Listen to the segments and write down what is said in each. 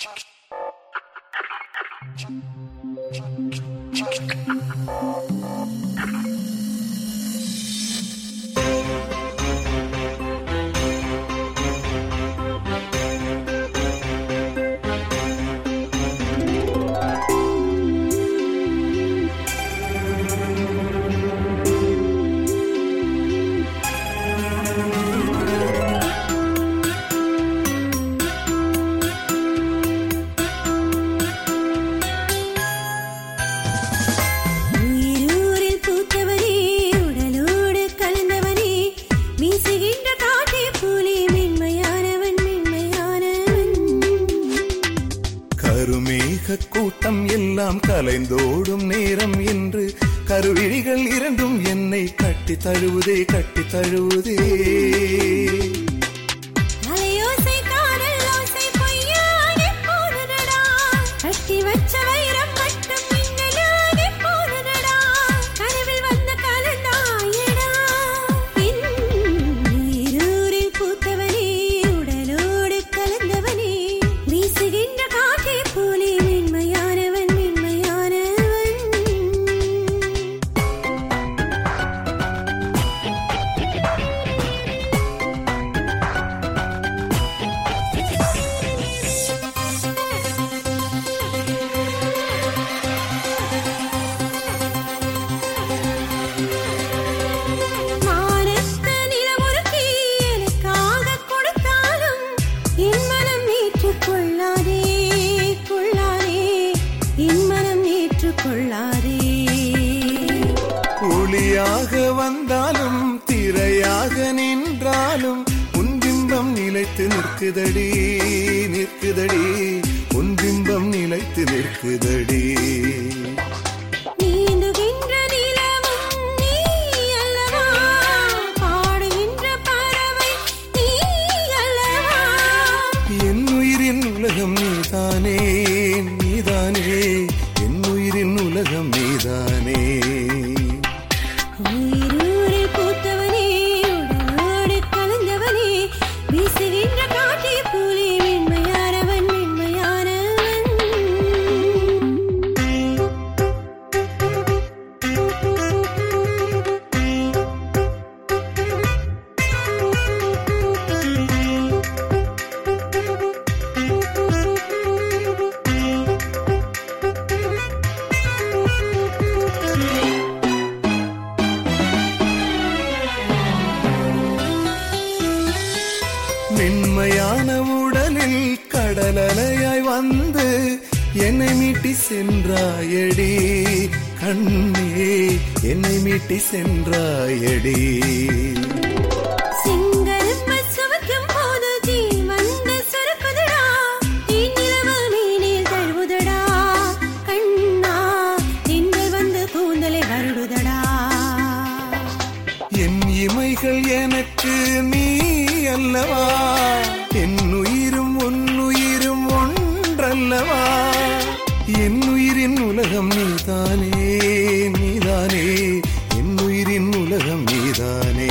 உயிரூரில் பூத்தவனே உடலோடு கலந்தவனே வீசுகின்ற காற்றே போலே மென்மையானவன் மென்மையானவன் கருமேக கூட்டம் எல்லாம் கலைந்தோடும் நேரம் என்று கருவிழிகள் இரண்டும் என்னை கட்டி தழுவுதே கட்டி தழுவுதே மலையோசை காதல் ஓசை பொய்யாகி போனதடா கட்டி வச்ச வைரம் மட்டும் மின்னலாகி போனதடா கனவில் வந்த கலந்தாயடா பின் உயிரூரில் பூத்தவனே உடலோடு கலந்தவனே வீசுகின்ற காற்றே போலே மென்மையானவன் மென்மையானவன் மானத்த நிலவொருத்தி எனக்காக கொடுத்தாலும் என் மனம் ஏற்றுக்கொள்ளாதே கொள்ளாதே என் மனம் ஏற்றுக்கொள்ளாதே ஒளியாக வந்தாலும் திரையாக நின்றாலும் உன் பிம்பம் நிலைத்து நிற்குதடி நிற்குதடி உன் பிம்பம் நிலைத்து நிற்குதடி நீந்துகின்ற நிலவும் நீ அல்லவா பாடுகின்ற பறவை நீ அல்லவா என் உயிரின் உலகம் நீதானே நீதானே என் உயிரின் உலகம் நீதானே உயிரூரில் பூத்தவனே உடலோடு கலந்தவனே வீசுகின்ற காற்றே போலே மென்மையானவன் மென்மையானவன் மென்மையான உடலில் கடலலையாய் வந்து என்னை மீட்டி சென்றாயடி கண்ணே என்னை மீட்டி சென்றாயடி சிங்கரும்பு சுவைக்கும் போது தீ வந்து சுருக்குதடா தீ நிலவு மீனில் தழுவுதடா கண்ணா திங்கள் வந்து கூந்தலை வருடுதடா என் இமைகள் எனக்கு நீ அல்லவா என் உயிரும் உன்னுயிரும் ஒன்றல்லவா என் உயிரின் உலகம் நீதானே நீதானே என் உயிரின் உலகம் நீதானே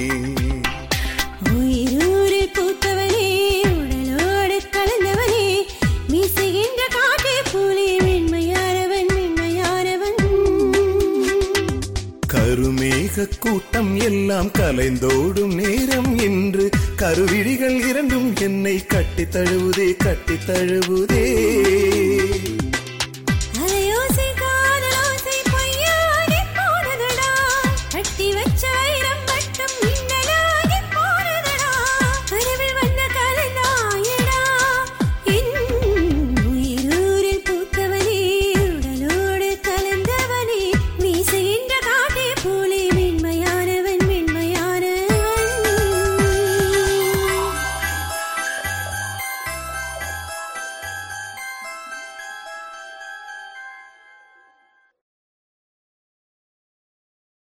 உயிரூரில் பூத்தவனே உடலோடு கலந்தவனே வீசுகின்ற காற்றே போலே மென்மையானவன் மென்மையானவன் கருமேக கூட்டம் எல்லாம் கலைந்தோடும் நேரம் என்று கருவிழிகள் இரண்டும் என்னை கட்டி தழுவுதே கட்டி தழுவுதே